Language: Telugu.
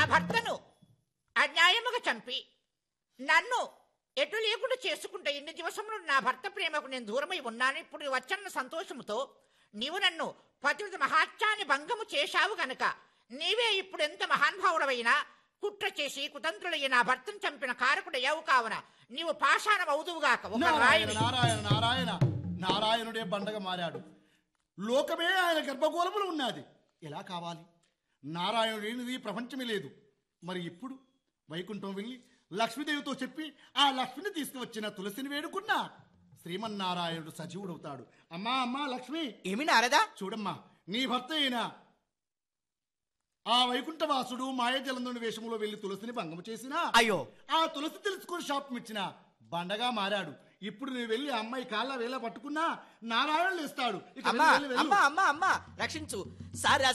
భర్తను అన్యాయముగా చంపి నన్ను ఎటు లేకుండా చేసుకుంటే ఇన్ని దివసములు నా భర్త ప్రేమకు నేను దూరమై ఉన్నాను ఇప్పుడు వచ్చన్న సంతోషముతో నీవు నన్ను పతివ్రత మహాత్యాన్ని భంగము చేశావు గనక నీవే ఇప్పుడు ఎంత మహానుభావుడవైనా కుట్ర చేసి కుతంత్రులయ్యి నా భర్తను చంపిన కారకుడయ్యావు కావున నీవు పాషాణం అవుదువుగాక ఒక నారాయణ రాయిని నారాయణ నారాయణ నారాయణుడే బండగా మారాడు లోకమే ఆయన గర్భగోళములు ఉన్నది ఎలా కావాలి నారాయణుడు లేనిది ప్రపంచమే లేదు మరి ఇప్పుడు వైకుంఠం వెళ్ళి లక్ష్మీదేవితో చెప్పి ఆ లక్ష్మిని తీసుకువచ్చిన తులసిని వేడుకున్నా శ్రీమన్నారాయణుడు సజీవుడవుతాడు అమ్మా అమ్మా లక్ష్మి ఏమి నారదా చూడమ్మా నీ భర్త అయిన ఆ వైకుంఠవాసుడు మాయజలందుని వేషములో వెళ్లి తులసిని భంగము చేసినా అయ్యో ఆ తులసి తెలుసుకుని శాపం ఇచ్చిన బండగా మారాడు ఇప్పుడు నువ్వు వెళ్ళి ఆ అమ్మాయి కాళ్ళ వేళ పట్టుకున్నా నారాయణులు ఇస్తాడు ఇక అమ్మా వెళ్ళు, వెళ్ళు, వెళ్ళు. అమ్మా అమ్మా అమ్మా రక్షించు సారా